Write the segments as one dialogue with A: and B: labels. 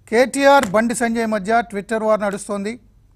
A: కేటీఆర్ బండి సంజయ్ మధ్య Twitter war నడుస్తోంది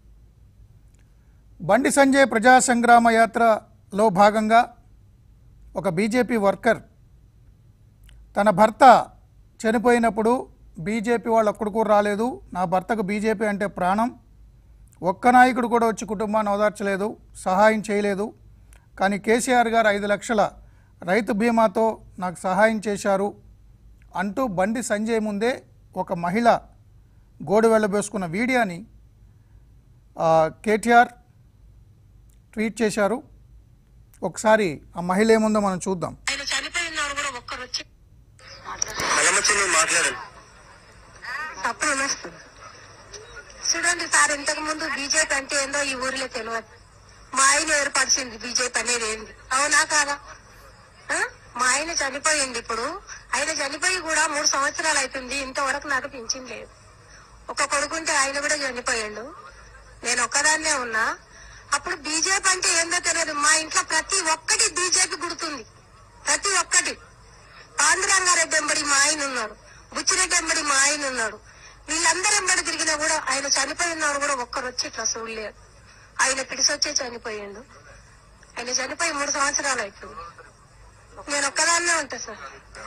A: బండి సంజయ్ ప్రజా సంగ్రామ యాత్రలో భాగంగా ఒక బీజేపీ వర్కర్ తన భర్త చనిపోయినప్పుడు బీజేపీ వాళ్ళు ఒక్కడు కూడా రాలేదు నా భర్తకు బీజేపీ అంటే ప్రాణం ఒక్క నాయకుడు కూడా వచ్చి కుటుంబాన్ని ఓదార్చలేదు సహాయం చేయలేదు కానీ కేసీఆర్ గారు ఐదు లక్షల రైతు బీమాతో నాకు సహాయం చేశారు అంటూ బండి సంజయ్ ముందే ఒక మహిళ గోడు వెళ్ళబోసుకున్న వీడియోని ఆ, కేటీఆర్ ట్వీట్ చేశారు ఒకసారి ఆ మహిళ ఏముందో మనం చూద్దాం
B: ఆయన చనిపోయిన వారు కూడా ఒక్కరు వచ్చి
C: అలమచ్చి నువ్వు మాట్లాడండి
B: తప్పుడు విమర్శిస్తుంది చూడండి సార్ ఇంతకు ముందు బీజేపీ అంటే ఏందో ఈ ఊరిలో తెలియదు మా ఆయన ఏర్పరిచింది బీజేపీ అనేది ఏంది అవునా కాదా ఆ? మా ఆయన చనిపోయింది ఇప్పుడు ఆయన చనిపోయి కూడా మూడు సంవత్సరాలు అవుతుంది ఇంతవరకు నాకు పింఛన్ లేదు ఒక కొడుకుంటే ఆయన కూడా చనిపోయాడు నేను ఒక్కదాన్నే ఉన్నా అప్పుడు బీజేపీ అంటే ఏందో తెలియదు మా ఇంట్లో ప్రతి ఒక్కటి బీజేపీ గుర్తుంది ప్రతి ఒక్కటి పాండురంగారెడ్డి ఎంబడి మా ఆయన ఉన్నాడు బుచ్చిరెడ్డి ఎంబడి మా ఆయన ఉన్నాడు వీళ్ళందరూ ఎంబడి తిరిగినా కూడా ఆయన చనిపోయినాడు కూడా ఒక్కరు వచ్చి ఇట్లా చూడలేరు ఆయన పిడిసొచ్చే చనిపోయిండు ఆయన చనిపోయి మూడు సంవత్సరాలు అవుతుంది నేను ఒక్కదాన్నే ఉంటా సార్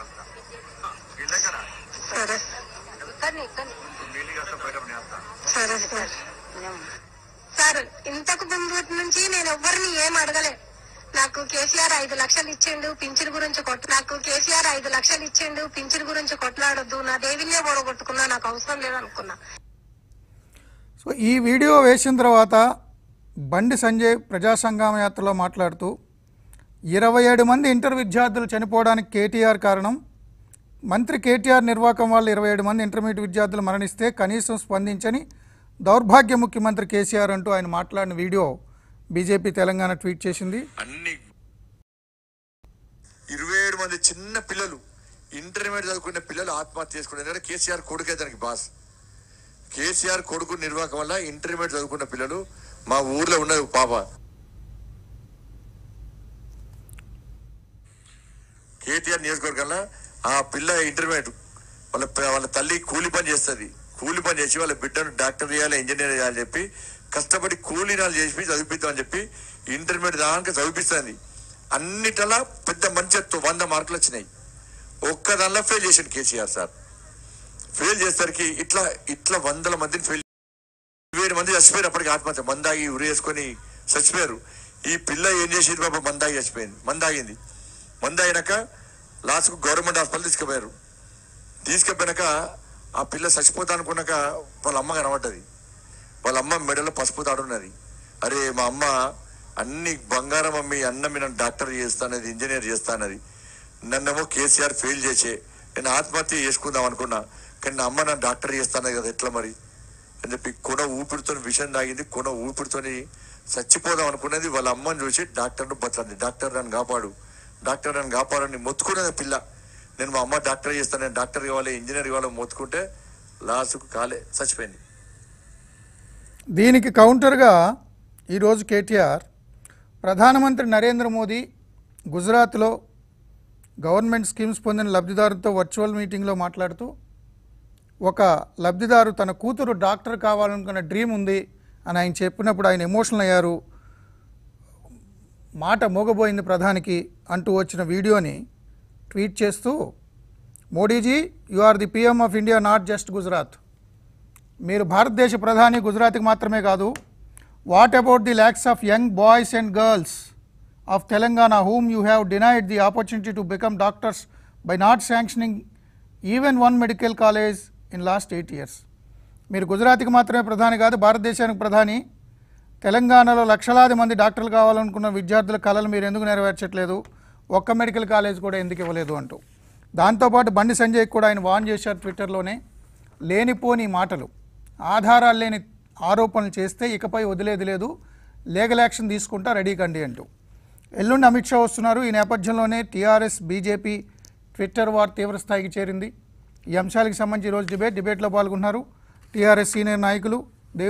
B: సరే సరే సార్ సార్ ఇంతకు ముందు నుంచి నేను ఎవ్వరిని ఏం అడగలే నాకు కేసీఆర్ ఐదు లక్షలు ఇచ్చిండు పింఛన్ గురించి కొట్ట నాకు కేసీఆర్ ఐదు లక్షలు ఇచ్చిండు పింఛన్ గురించి కొట్లాడొద్దు నా దేవినే ఓడగొట్టుకున్నా నాకు అవసరం లేదనుకున్నా
A: సో ఈ వీడియో వేసిన తర్వాత బండి సంజయ్ ప్రజా సంగ్రామ యాత్రలో మాట్లాడుతూ ఇరవై ఏడు మంది ఇంటర్ విద్యార్థులు చనిపోవడానికి కేటీఆర్ కారణం మంత్రి కేటీఆర్ నిర్వాకం వల్ల ఇరవై ఏడు మంది ఇంటర్మీడియట్ విద్యార్థులు మరణిస్తే కనీసం స్పందించని దౌర్భాగ్య ముఖ్యమంత్రి కేసీఆర్ అంటూ ఆయన మాట్లాడిన వీడియో బీజేపీ తెలంగాణ ట్వీట్ చేసింది
C: అన్ని ఇరవై ఏడు మంది చిన్న పిల్లలు ఇంటర్మీడియట్ చదువుకునే పిల్లలు ఆత్మహత్య చేసుకున్నారు ఎందుకంటే కేసీఆర్ కొడుకే దానికి బాస్ కేసీఆర్ కొడుకు నిర్వాహకం వల్ల ఇంటర్మీడియట్ చదువుకున్న పిల్లలు మా ఊర్లో ఉన్నది ఒక పాప కేటీఆర్ నియోజకవర్గంలో ఆ పిల్ల ఇంటర్మీడియట్ వాళ్ళ ప- వాళ్ళ తల్లి కూలి పని చేస్తుంది కూలి పని చేసి వాళ్ళ బిడ్డను డాక్టర్ చేయాలి ఇంజనీర్ చేయాలని చెప్పి కష్టపడి కూలీ నాలు చేసి చదివిద్దామని చెప్పి ఇంటర్మీడియట్ దాకా చదివిస్తుంది అన్నిటలా పెద్ద మంచి ఎత్తు వంద మార్కులు వచ్చినాయి ఒక్క దానిలో ఫెయిల్ చేసిండు కేసీఆర్ సార్ ఫెయిల్ చేసేసరికి ఇట్లా ఇట్లా వందల మందిని ఫెయిల్ వేరు మంది చచ్చిపోయారు అప్పటికి ఆత్మహత్య మందాగి ఉరి వేసుకొని చచ్చిపోయారు ఈ పిల్ల ఏం చేసింది పాప మందాగి చచ్చిపోయింది మందాగింది మందాగినాక లాస్ట్కు గవర్నమెంట్ హాస్పిటల్ తీసుకుపోయారు తీసుకుపోయినాక ఆ పిల్ల చచ్చిపోతా అనుకున్నాక వాళ్ళ అమ్మ కనబడ్డది వాళ్ళ అమ్మ మెడలో పసుపు తాడున్నది అరే మా అమ్మ అన్ని బంగారం అమ్మి అన్నం మీ నన్ను డాక్టర్ చేస్తానది ఇంజనీర్ చేస్తానది నన్నేమో కేసీఆర్ ఫెయిల్ చేసే నేను ఆత్మహత్య చేసుకుందాం అనుకున్నా కానీ నా అమ్మ నన్ను డాక్టర్ చేస్తానది కదా ఎట్లా మరి అని చెప్పి కొన ఊపిరితో విషం తాగింది కొన ఊపిరితోని చచ్చిపోదాం అనుకున్నది వాళ్ళ అమ్మని చూసి డాక్టర్ను బతలంది డాక్టర్ నన్ను కాపాడు డాక్టర్ నన్ను కాపాడని మొత్తుకున్నది ఆ పిల్ల నేను మా అమ్మ డాక్టర్ చేస్తాను నేను డాక్టర్ కావాలి ఇంజనీర్ కావాలి మొత్తుకుంటే లాస్ట్కు కాలే చచ్చిపోయింది
A: దీనికి కౌంటర్గా ఈరోజు కేటీఆర్ ప్రధానమంత్రి నరేంద్ర మోదీ గుజరాత్లో గవర్నమెంట్ స్కీమ్స్ పొందిన లబ్ధిదారులతో వర్చువల్ మీటింగ్లో మాట్లాడుతూ ఒక లబ్ధిదారు తన కూతురు డాక్టర్ కావాలనుకున్న డ్రీమ్ ఉంది అని ఆయన చెప్పినప్పుడు ఆయన ఎమోషనల్ అయ్యారు మాట మోగబోయింది ప్రధానికి అంటూ వచ్చిన వీడియోని ట్వీట్ చేస్తూ Modiji you are the PM of India not just Gujarat మీరు భారతదేశ ప్రధాని గుజరాత్కి మాత్రమే కాదు what about the lakhs of young boys and girls of Telangana whom you have denied the opportunity to become doctors by not sanctioning even one medical college in last eight years మీరు గుజరాత్కి మాత్రమే ప్రధాని కాదు భారతదేశానికి ప్రధాని తెలంగాణలో లక్షలాది మంది డాక్టర్లు కావాలనుకున్న విద్యార్థుల కళలు మీరు ఎందుకు నెరవేర్చట్లేదు ఒక్క మెడికల్ కాలేజ్ కూడా ఎందుకు ఇవ్వలేదు అంటూ దాంతోపాటు బండి సంజయ్ కూడా ఆయన వాన్ చేశారు ట్విట్టర్లోనే లేనిపోని మాటలు ఆధారాలు లేని ఆరోపణలు చేస్తే ఇకపై వదిలేది లేదు లీగల్ యాక్షన్ తీసుకుంటా రెడీ కండి అంటూ ఎల్లుండి అమిత్ షా వస్తున్నారు ఈ నేపథ్యంలోనే టీఆర్ఎస్ బీజేపీ ట్విట్టర్ వార్ తీవ్ర స్థాయికి చేరింది ఈ అంశాలకు సంబంధించి ఈరోజు డిబేట్ డిబేట్లో పాల్గొన్నారు టీఆర్ఎస్ సీనియర్ నాయకులు